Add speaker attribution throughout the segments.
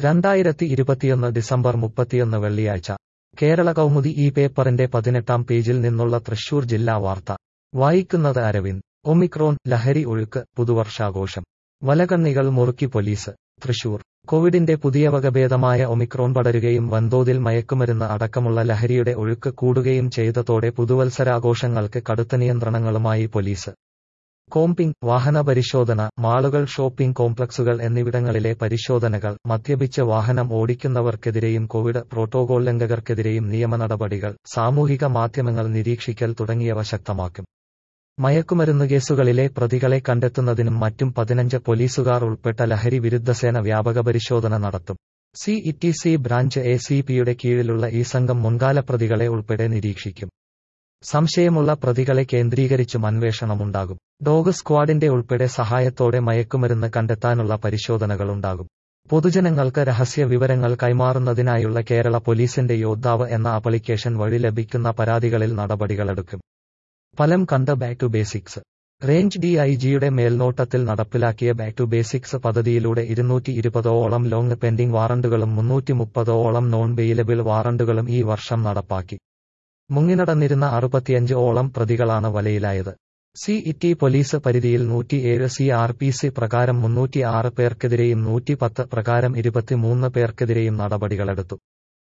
Speaker 1: രണ്ടായിരത്തി ഇരുപത്തിയൊന്ന് ഡിസംബർ മുപ്പത്തിയൊന്ന് വെള്ളിയാഴ്ച കേരള കൗമുദി ഈ പേപ്പറിന്റെ പതിനെട്ടാം പേജിൽ നിന്നുള്ള തൃശൂർ ജില്ലാ വാർത്ത വായിക്കുന്നത് അരവിന്ദ് ഒമിക്രോൺ ലഹരി ഒഴുക്ക് പുതുവർഷാഘോഷം വലകണ്ണികൾ മുറുക്കി പോലീസ് തൃശൂർ കോവിഡിന്റെ പുതിയ വകഭേദമായ ഒമിക്രോൺ പടരുകയും വൻതോതിൽ മയക്കുമരുന്ന് അടക്കമുള്ള ലഹരിയുടെ ഒഴുക്ക് കൂടുകയും ചെയ്തതോടെ പുതുവത്സരാഘോഷങ്ങൾക്ക് കടുത്ത നിയന്ത്രണങ്ങളുമായി പോലീസ് കോമ്പിംഗ് വാഹന പരിശോധന മാളുകൾ ഷോപ്പിംഗ് കോംപ്ലക്സുകൾ എന്നിവിടങ്ങളിലെ പരിശോധനകൾ മദ്യപിച്ച് വാഹനം ഓടിക്കുന്നവർക്കെതിരെയും കോവിഡ് പ്രോട്ടോകോൾ ലംഘകർക്കെതിരെയും നിയമ നടപടികൾ സാമൂഹിക മാധ്യമങ്ങൾ നിരീക്ഷിക്കൽ തുടങ്ങിയവ ശക്തമാക്കും മയക്കുമരുന്ന് കേസുകളിലെ പ്രതികളെ കണ്ടെത്തുന്നതിനും മറ്റും പതിനഞ്ച് പോലീസുകാർ ഉൾപ്പെട്ട ലഹരി വിരുദ്ധസേന വ്യാപക പരിശോധന നടത്തും C E C branch A C പിയുടെ കീഴിലുള്ള ഈ സംഘം മുൻകാല പ്രതികളെ ഉൾപ്പെടെ നിരീക്ഷിക്കും സംശയമുള്ള പ്രതികളെ കേന്ദ്രീകരിച്ചും അന്വേഷണമുണ്ടാകും ഡോഗ് സ്ക്വാഡിന്റെ ഉൾപ്പെടെ സഹായത്തോടെ മയക്കുമരുന്ന് കണ്ടെത്താനുള്ള പരിശോധനകളുണ്ടാകും പൊതുജനങ്ങൾക്ക് രഹസ്യ വിവരങ്ങൾ കൈമാറുന്നതിനായുള്ള കേരള പോലീസിന്റെ യോദ്ധാവ് എന്ന ആപ്ലിക്കേഷൻ വഴി ലഭിക്കുന്ന പരാതികളിൽ നടപടികളെടുക്കും ഫലം കണ്ട back to basics range D I ജിയുടെ മേൽനോട്ടത്തിൽ നടപ്പിലാക്കിയ ബാക്ക് ടു ബേസിക്സ് പദ്ധതിയിലൂടെ ഇരുന്നൂറ്റി ഇരുപതോളം ലോങ് പെൻഡിംഗ് വാറണ്ടുകളും മുന്നൂറ്റി മുപ്പതോളം നോൺ ബെയിലബിൾ വാറണ്ടുകളും ഈ വർഷം നടപ്പാക്കി മുങ്ങിനടന്നിരുന്ന അറുപത്തിയഞ്ച് ഓളം പ്രതികളാണ് വലയിലായത് സി ഇറ്റി പോലീസ് പരിധിയിൽ നൂറ്റിയേഴ് സി ആർ പി സി പ്രകാരം മുന്നൂറ്റി ആറ് പേർക്കെതിരെയും നൂറ്റി പത്ത് പ്രകാരം ഇരുപത്തിമൂന്ന് പേർക്കെതിരെയും നടപടികളെടുത്തു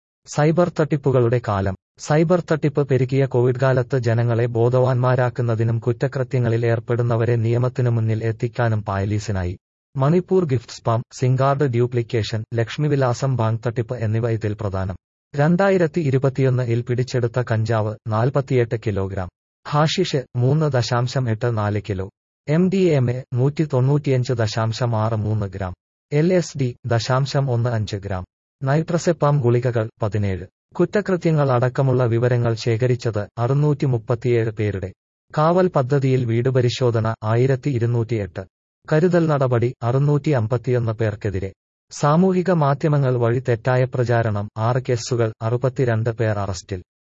Speaker 1: സൈബർ തട്ടിപ്പുകളുടെ കാലം സൈബർ തട്ടിപ്പ് പെരുകിയ കോവിഡ് കാലത്ത് ജനങ്ങളെ ബോധവാന്മാരാക്കുന്നതിനും കുറ്റകൃത്യങ്ങളിൽ ഏർപ്പെടുന്നവരെ നിയമത്തിനു മുന്നിൽ എത്തിക്കാനും പായലീസിനായി മണിപ്പൂർ ഗിഫ്റ്റ് സ്പാം സിംഗാർഡ് ഡ്യൂപ്ലിക്കേഷൻ ലക്ഷ്മിവിലാസം ബാങ്ക് തട്ടിപ്പ് എന്നിവ ഇതിൽ പ്രധാനം രണ്ടായിരത്തി ഇരുപത്തിയൊന്നിൽ പിടിച്ചെടുത്ത കഞ്ചാവ് നാൽപ്പത്തിയെട്ട് കിലോഗ്രാം ഹാഷിഷ് മൂന്ന് ദശാംശം എട്ട് നാല് kilo M D M A നൂറ്റി തൊണ്ണൂറ്റിയഞ്ച് ദശാംശം ആറ് മൂന്ന് ഗ്രാം എൽ എസ് ഡി ദശാംശം ഒന്ന് അഞ്ച് ഗ്രാം നൈട്രസെപ്പാം ഗുളികകൾ പതിനേഴ് കുറ്റകൃത്യങ്ങൾ അടക്കമുള്ള വിവരങ്ങൾ ശേഖരിച്ചത് അറുന്നൂറ്റി മുപ്പത്തിയേഴ് പേരുടെ കാവൽ പദ്ധതിയിൽ വീട് പരിശോധന ആയിരത്തി ഇരുന്നൂറ്റിയെട്ട് കരുതൽ നടപടി അറുന്നൂറ്റി അമ്പത്തിയൊന്ന് പേർക്കെതിരെ സാമൂഹിക മാധ്യമങ്ങൾ വഴി തെറ്റായ പ്രചാരണം ആറ് കേസുകൾ അറുപത്തിരണ്ട് പേർ അറസ്റ്റിൽ